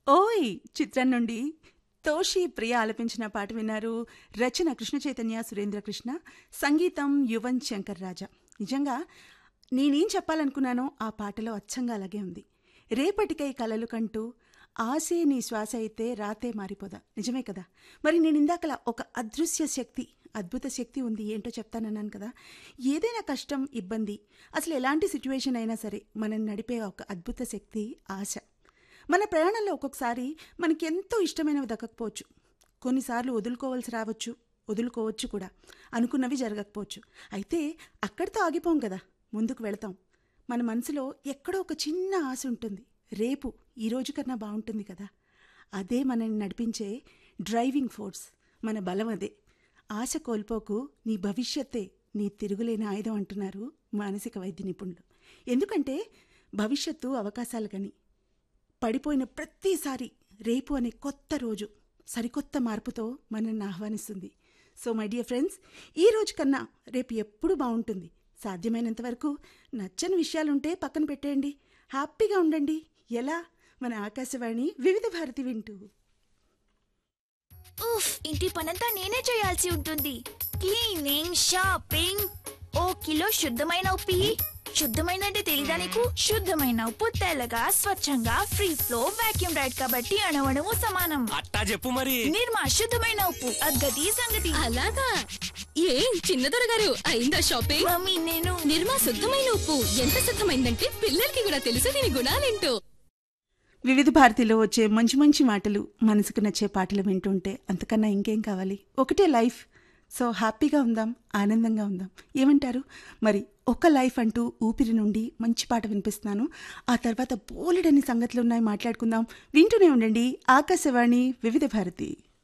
ఓయ్ చిత్రం నుండి తోషి ప్రియ ఆలపించిన పాట విన్నారు రచన కృష్ణ చైతన్య సురేంద్ర కృష్ణ సంగీతం యువన్ శంకర్ రాజా నిజంగా నేనేం చెప్పాలనుకున్నానో ఆ పాటలో అచ్చంగా అలాగే ఉంది రేపటికై కలలు కంటూ ఆసే నీ శ్వాస అయితే రాతే మారిపోదా నిజమే కదా మరి నేను ఇందాకలా ఒక అదృశ్య శక్తి అద్భుత శక్తి ఉంది ఏంటో చెప్తానన్నాను కదా ఏదైనా కష్టం ఇబ్బంది అసలు ఎలాంటి సిచ్యువేషన్ అయినా సరే మనం నడిపే ఒక అద్భుత శక్తి ఆశ మన ప్రయాణంలో ఒక్కొక్కసారి మనకి ఎంతో ఇష్టమైనవి దక్కకపోవచ్చు కొన్నిసార్లు వదులుకోవాల్సి రావచ్చు వదులుకోవచ్చు కూడా అనుకున్నవి జరగకపోవచ్చు అయితే అక్కడితో ఆగిపోం కదా ముందుకు వెళతాం మన మనసులో ఎక్కడో ఒక చిన్న ఆశ ఉంటుంది రేపు ఈ రోజు కన్నా బాగుంటుంది కదా అదే మనల్ని నడిపించే డ్రైవింగ్ ఫోర్స్ మన బలం అదే ఆశ కోల్పోకు నీ భవిష్యత్తే నీ తిరుగులేని ఆయుధం అంటున్నారు మానసిక వైద్య నిపుణులు ఎందుకంటే భవిష్యత్తు అవకాశాలు గని పడిపోయిన ప్రతిసారి రేపు అనే కొత్త రోజు సరికొత్త మార్పుతో మనల్ని ఆహ్వానిస్తుంది సో మై డియర్ ఫ్రెండ్స్ ఈ రోజు కన్నా రేపు ఎప్పుడు బాగుంటుంది సాధ్యమైనంత వరకు నచ్చని విషయాలుంటే పక్కన పెట్టేయండి హ్యాపీగా ఉండండి ఎలా మన ఆకాశవాణి వివిధ భారతి వింటూ ఉఫ్ ఇంటి పనంతా నేనే చేయాల్సి ఉంటుంది క్లీనింగ్ షాపింగ్ ఓ కిలో శుద్ధమైన ఉప్పి శుద్ధమైన అంటే తెలీదా నీకు శుద్ధమైన ఉప్పు తెల్లగా స్వచ్ఛంగా ఫ్రీ ఫ్లో వాక్యూమ్ రైడ్ కాబట్టి అణవణము సమానం అట్టా చెప్పు మరి నిర్మా శుద్ధమైన ఉప్పు అద్గతి సంగతి అలాగా ఏం చిన్నదొర గారు అయిందా షాపింగ్ మమ్మీ నేను నిర్మా శుద్ధమైన ఉప్పు ఎంత శుద్ధమైందంటే పిల్లలకి కూడా తెలుసు దీని గుణాలేంటో వివిధ భారతిలో వచ్చే మంచి మంచి మాటలు మనసుకు నచ్చే పాటలు వింటుంటే అంతకన్నా ఇంకేం కావాలి ఒకటే లైఫ్ సో హ్యాపీగా ఉందాం ఆనందంగా ఉందాం ఏమంటారు మరి ఒక లైఫ్ అంటూ ఊపిరి నుండి మంచి పాట వినిపిస్తున్నాను ఆ తర్వాత బోలెడన్ని సంగతులు ఉన్నాయి మాట్లాడుకుందాం వింటూనే ఉండండి ఆకాశవాణి వివిధ భారతి